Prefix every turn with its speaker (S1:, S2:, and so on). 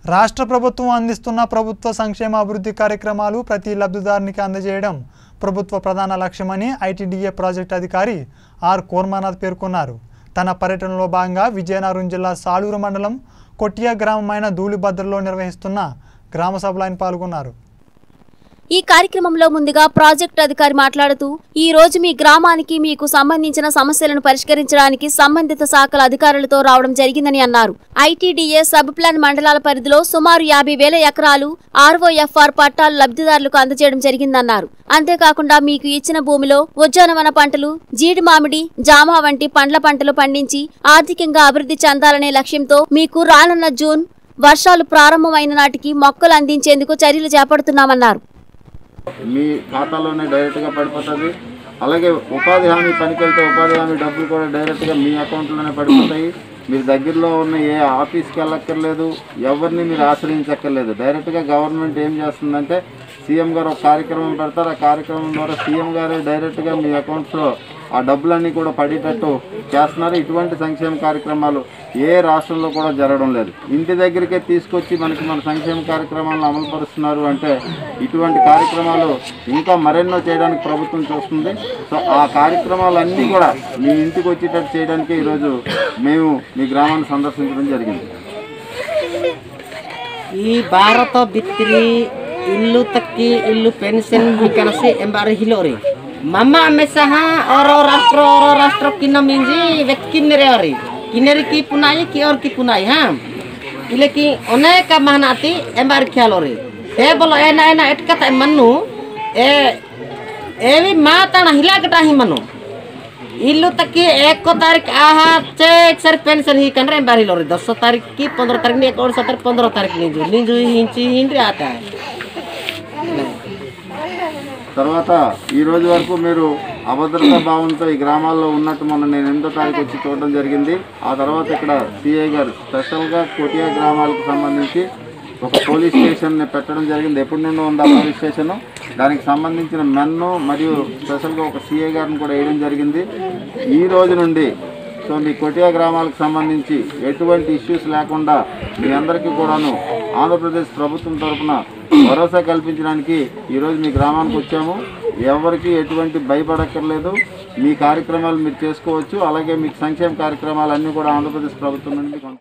S1: రాష్ట్ర ప్రభుత్వం అందిస్తున్న ప్రభుత్వ సంక్షేమ అభివృద్ధి కార్యక్రమాలు ప్రతి లబ్ధిదారునికి అందజేయడం ప్రభుత్వ ప్రధాన లక్ష్యమని ఐటీడీఏ ప్రాజెక్టు అధికారి ఆర్ కోర్మానాథ్ పేర్కొన్నారు తన పర్యటనలో భాగంగా విజయనగరం జిల్లా సాలూరు మండలం కొట్టియా గ్రామమైన ధూళిభద్రలో నిర్వహిస్తున్న గ్రామ సభలో ఆయన పాల్గొన్నారు
S2: ఈ కార్యక్రమంలో ముందుగా ప్రాజెక్టు అధికారి మాట్లాడుతూ ఈ రోజు మీ గ్రామానికి మీకు సంబంధించిన సమస్యలను పరిష్కరించడానికి సంబంధిత శాఖల అధికారులతో రావడం జరిగిందని అన్నారు ఐటీడీఏ సబ్ ప్లాన్ మండలాల పరిధిలో సుమారు యాభై వేల ఎకరాలు ఆర్ఓఎఫ్ఆర్ పట్టాలు లబ్ధిదారులకు అందజేయడం జరిగిందన్నారు అంతేకాకుండా మీకు ఇచ్చిన భూమిలో ఉద్యానవన పంటలు జీడి మామిడి జామ వంటి పండ్ల పంటలు పండించి ఆర్థికంగా అభివృద్ధి చెందాలనే లక్ష్యంతో మీకు రానున్న జూన్ వర్షాలు ప్రారంభమైన నాటికి మొక్కలు అందించేందుకు చర్యలు చేపడుతున్నామన్నారు
S3: మీ ఖాతాలోనే డైరెక్ట్గా పడిపోతుంది అలాగే ఉపాధి హామీ పనికి వెళ్తే ఉపాధి హామీ డబ్బులు కూడా డైరెక్ట్గా మీ అకౌంట్లోనే పడిపోతాయి మీరు దగ్గరలో ఉన్న ఏ ఆఫీస్కి వెళ్ళక్కర్లేదు ఎవరిని మీరు ఆశ్రయించక్కర్లేదు డైరెక్ట్గా గవర్నమెంట్ ఏం చేస్తుందంటే సీఎం గారు ఒక కార్యక్రమం పెడతారు ఆ కార్యక్రమం ద్వారా సీఎం గారే డైరెక్ట్గా మీ అకౌంట్స్లో ఆ డబ్బులన్నీ కూడా పడేటట్టు చేస్తున్నారు ఇటువంటి సంక్షేమ కార్యక్రమాలు ఏ రాష్ట్రంలో కూడా జరగడం లేదు ఇంటి దగ్గరికే తీసుకొచ్చి మనకి మన సంక్షేమ కార్యక్రమాలను అమలు పరుస్తున్నారు అంటే ఇటువంటి కార్యక్రమాలు ఇంకా మరెన్నో చేయడానికి ప్రభుత్వం చూస్తుంది సో ఆ కార్యక్రమాలన్నీ కూడా మీ ఇంటికి వచ్చేటట్టు చేయడానికి ఈరోజు మేము మీ గ్రామాన్ని సందర్శించడం జరిగింది
S4: ಈ ಭಾರತ ಬಿತ್ತಿರಿ ಇಲ್ಲು ತಕ್ಕಿ ಇಲ್ಲು ಪೆನ್ಷನ್ ಕನಸಿ ಎಂಬಾರಿ ಹಿಲೋರಿ ಮಮ್ಮ ಅಮ್ಮೆ ಸಹ ಅವರ ರಾಷ್ಟ್ರ ಅವರ ರಾಷ್ಟ್ರ ಕಿನ್ನ ಮಿಂಜಿ ವ್ಯಕ್ತಿ ಕಿನ್ನರೆ ಅವ್ರಿ ಕಿನ್ನರಿ ಕಿ ಪುನಾಯಿ ಕಿ ಅವ್ರ ಕಿ ಪುನಾಯಿ ಹಾ ಇಲೆ ಕಿ ಅನೇಕ ಮಹನಾತಿ ಎಂಬಾರಿ ಖ್ಯಾಲೋರಿ ಹೇ ಬೋಲ ಏನ ಏನ ಎಟ್ಕತ ಮನ್ನು ಏ ಏವಿ ಮಾತಾಣ ಹಿಲಾಕಟ ಹಿ ಮನು ಇಲ್ಲು ತಕ್ಕಿ ಏಕೋ ತಾರೀಕು ಆಹಾ ಚೇಕ್ ಸರಿ ಪೆನ್ಷನ್ ಹಿ ಕಂಡ್ರೆ ಬಾರಿ ಇಲ್ಲವ್ರಿ ದಸ ತಾರೀಕಿ ಪಂದ್ರ ತಾರೀಕು ಏಕ ವರ್ಷ ತಾರೀಕು ಪಂದ್ರ ತಾರೀಕು ನಿಂಜು ನಿಂಜು ಹಿಂಚಿ ಹಿಂಡ್ರಿ ಆತ
S3: తర్వాత ఈ రోజు వరకు మీరు అభద్రతా భావంతో ఈ గ్రామాల్లో ఉన్నట్టు మొన్న నేను ఎనిమిదో తారీఖు వచ్చి చూడడం జరిగింది ఆ తర్వాత ఇక్కడ సిఐ గారు స్పెషల్గా కోటియా గ్రామాలకు సంబంధించి ఒక పోలీస్ స్టేషన్ని పెట్టడం జరిగింది ఎప్పటి నుండి ఉంది ఆ పోలీస్ స్టేషన్ దానికి సంబంధించిన మెన్ను మరియు స్పెషల్గా ఒక సిఐ గారిని కూడా వేయడం జరిగింది ఈ రోజు నుండి సో మీ కొటియా గ్రామాలకు సంబంధించి ఎటువంటి ఇష్యూస్ లేకుండా మీ అందరికీ కూడాను ఆంధ్రప్రదేశ్ ప్రభుత్వం తరఫున భరోసా కల్పించడానికి ఈరోజు మీ గ్రామానికి వచ్చాము ఎవరికి ఎటువంటి భయపడక్కర్లేదు మీ కార్యక్రమాలు మీరు చేసుకోవచ్చు అలాగే మీకు సంక్షేమ కార్యక్రమాలన్నీ కూడా ఆంధ్రప్రదేశ్ ప్రభుత్వం నుండి